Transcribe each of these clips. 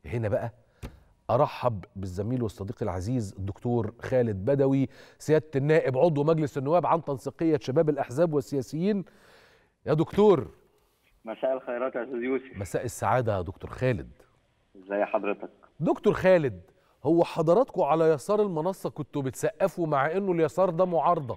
هنا بقى ارحب بالزميل والصديق العزيز الدكتور خالد بدوي سياده النائب عضو مجلس النواب عن تنسيقيه شباب الاحزاب والسياسيين يا دكتور مساء الخيرات يا استاذ يوسف مساء السعاده يا دكتور خالد ازي حضرتك دكتور خالد هو حضراتكم على يسار المنصه كنتوا بتسقفوا مع انه اليسار ده معارضه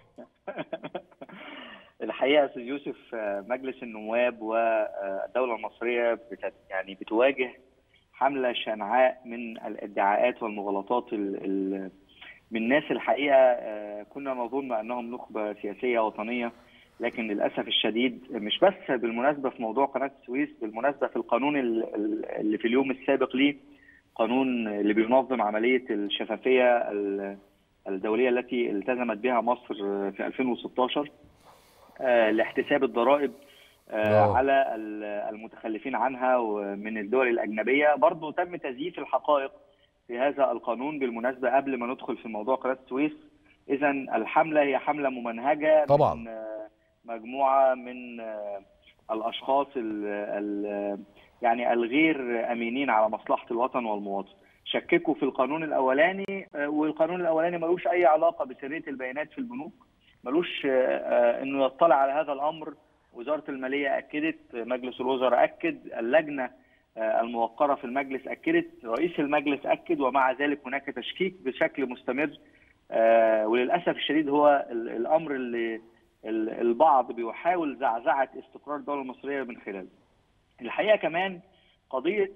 الحقيقه يا استاذ يوسف مجلس النواب والدوله المصريه بت يعني بتواجه حمله شنعاء من الادعاءات والمغالطات ال ال من ناس الحقيقه كنا نظن انهم نخبه سياسيه وطنيه لكن للاسف الشديد مش بس بالمناسبه في موضوع قناه السويس بالمناسبه في القانون اللي في اليوم السابق ليه قانون اللي بينظم عمليه الشفافيه الدوليه التي التزمت بها مصر في 2016 لاحتساب الضرائب على المتخلفين عنها من الدول الاجنبيه برضه تم تزييف الحقائق في هذا القانون بالمناسبه قبل ما ندخل في موضوع قناه السويس اذا الحمله هي حمله ممنهجه طبعا. من مجموعه من الاشخاص ال ال يعني الغير امينين على مصلحه الوطن والمواطن شككوا في القانون الاولاني والقانون الاولاني ملوش اي علاقه بسريه البيانات في البنوك ملوش انه يطلع على هذا الامر وزاره الماليه اكدت مجلس الوزراء اكد اللجنه الموقره في المجلس اكدت رئيس المجلس اكد ومع ذلك هناك تشكيك بشكل مستمر وللاسف الشديد هو الامر اللي البعض بيحاول زعزعه استقرار الدوله المصريه من خلاله. الحقيقه كمان قضيه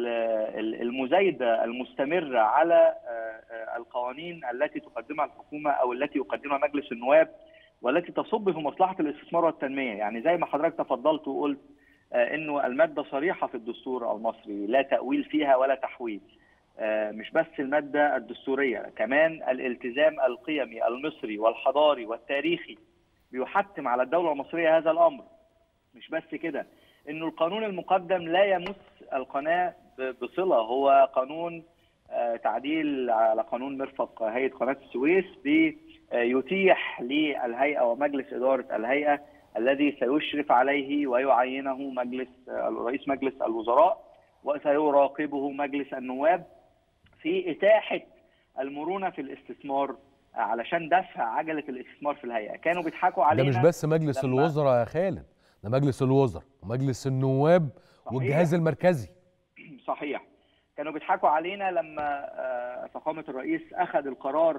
المزايده المستمره على القوانين التي تقدمها الحكومه او التي يقدمها مجلس النواب والتي تصب في مصلحه الاستثمار والتنميه، يعني زي ما حضرتك تفضلت وقلت انه الماده صريحه في الدستور المصري لا تاويل فيها ولا تحويل. مش بس الماده الدستوريه، كمان الالتزام القيمي المصري والحضاري والتاريخي بيحتم على الدوله المصريه هذا الامر. مش بس كده، انه القانون المقدم لا يمس القناه بصله هو قانون تعديل على قانون مرفق هيئه قناه السويس بيتيح للهيئه ومجلس اداره الهيئه الذي سيشرف عليه ويعينه مجلس رئيس مجلس الوزراء وسيراقبه مجلس النواب في اتاحه المرونه في الاستثمار علشان دفع عجله الاستثمار في الهيئه كانوا بيضحكوا علينا ده مش بس مجلس الوزراء يا خالد ده مجلس الوزراء ومجلس النواب صحيح. والجهاز المركزي صحيح كانوا بيضحكوا علينا لما فخامه الرئيس اخذ القرار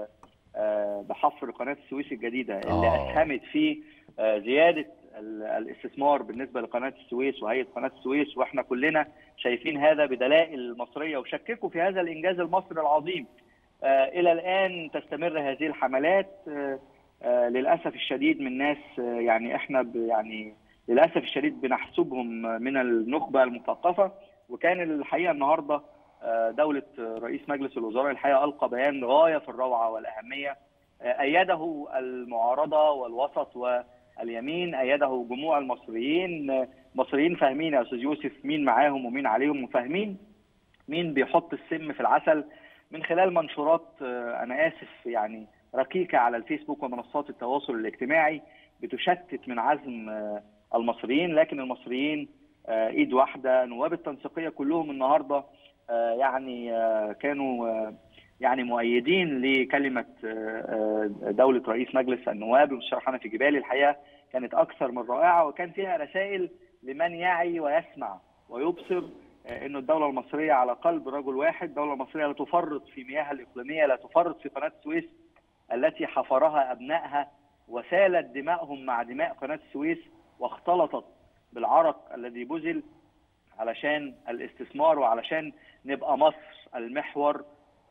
بحفر قناه السويس الجديده اللي أوه. اسهمت في زياده الاستثمار بالنسبه لقناه السويس وهيئه قناه السويس واحنا كلنا شايفين هذا بدلائل مصريه وشككوا في هذا الانجاز المصري العظيم الى الان تستمر هذه الحملات للاسف الشديد من ناس يعني احنا يعني للاسف الشديد بنحسبهم من النخبه المثقفه وكان الحقيقه النهارده دوله رئيس مجلس الوزراء الحقيقه القى بيان غايه في الروعه والاهميه ايده المعارضه والوسط واليمين ايده جموع المصريين مصريين فاهمين يا استاذ يوسف مين معاهم ومين عليهم وفاهمين مين بيحط السم في العسل من خلال منشورات انا اسف يعني ركيكه على الفيسبوك ومنصات التواصل الاجتماعي بتشتت من عزم المصريين لكن المصريين ايد واحده نواب التنسيقيه كلهم النهارده يعني كانوا يعني مؤيدين لكلمه دوله رئيس مجلس النواب المستشار حنفي جبالي الحقيقه كانت اكثر من رائعه وكان فيها رسائل لمن يعي ويسمع ويبصر انه الدوله المصريه على قلب رجل واحد، الدوله المصريه لا تفرط في مياهها الاقليميه، لا تفرط في قناه السويس التي حفرها ابنائها وسالت دمائهم مع دماء قناه السويس واختلطت بالعرق الذي بذل علشان الاستثمار وعلشان نبقى مصر المحور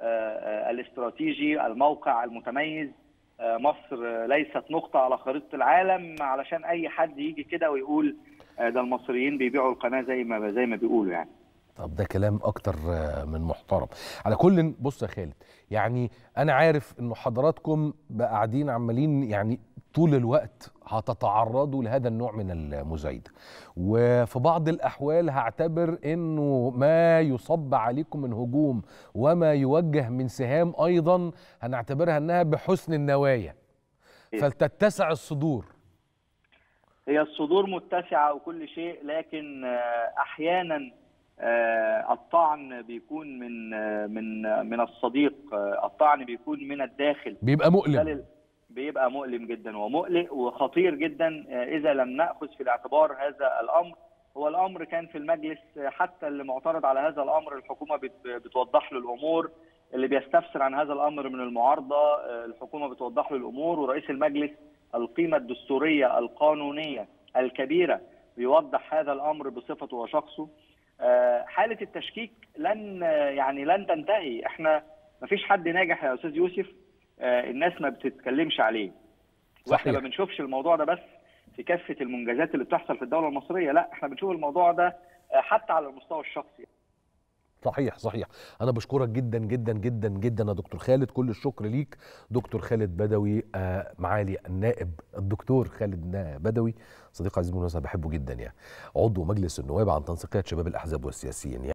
الاستراتيجي الموقع المتميز مصر ليست نقطة على خريطة العالم علشان أي حد يجي كده ويقول ده المصريين بيبيعوا القناة زي ما زي ما بيقولوا يعني طب ده كلام اكتر من محترم على كل بص يا خالد يعني انا عارف انه حضراتكم بقى قاعدين عمالين يعني طول الوقت هتتعرضوا لهذا النوع من المزايده وفي بعض الاحوال هعتبر انه ما يصب عليكم من هجوم وما يوجه من سهام ايضا هنعتبرها انها بحسن النوايا فلتتسع الصدور هي الصدور متسعه وكل شيء لكن احيانا آه، الطعن بيكون من آه، من آه، من الصديق آه، الطعن بيكون من الداخل بيبقى مؤلم خلال- بيبقى مؤلم جدا ومقلق وخطير جدا آه، اذا لم ناخذ في الاعتبار هذا الامر هو الامر كان في المجلس آه، حتى اللي معترض على هذا الامر الحكومه بت- بتوضح له الامور اللي بيستفسر عن هذا الامر من المعارضه آه، الحكومه بتوضح له الامور ورئيس المجلس القيمه الدستوريه القانونيه الكبيره بيوضح هذا الامر بصفته وشخصه آه، حاله التشكيك لن آه، يعني لن تنتهي احنا مفيش حد ناجح يا استاذ يوسف آه، الناس ما بتتكلمش عليه واحنا صحيح. ما بنشوفش الموضوع ده بس في كافه المنجزات اللي بتحصل في الدوله المصريه لا احنا بنشوف الموضوع ده آه، حتى على المستوى الشخصي صحيح صحيح انا بشكرك جدا جدا جدا جدا يا دكتور خالد كل الشكر ليك دكتور خالد بدوي آه، معالي النائب الدكتور خالد نا- بدوي صديق عزيز بالمناسبه بحبه جدا يعني عضو مجلس النواب عن تنسيقيه شباب الاحزاب والسياسيين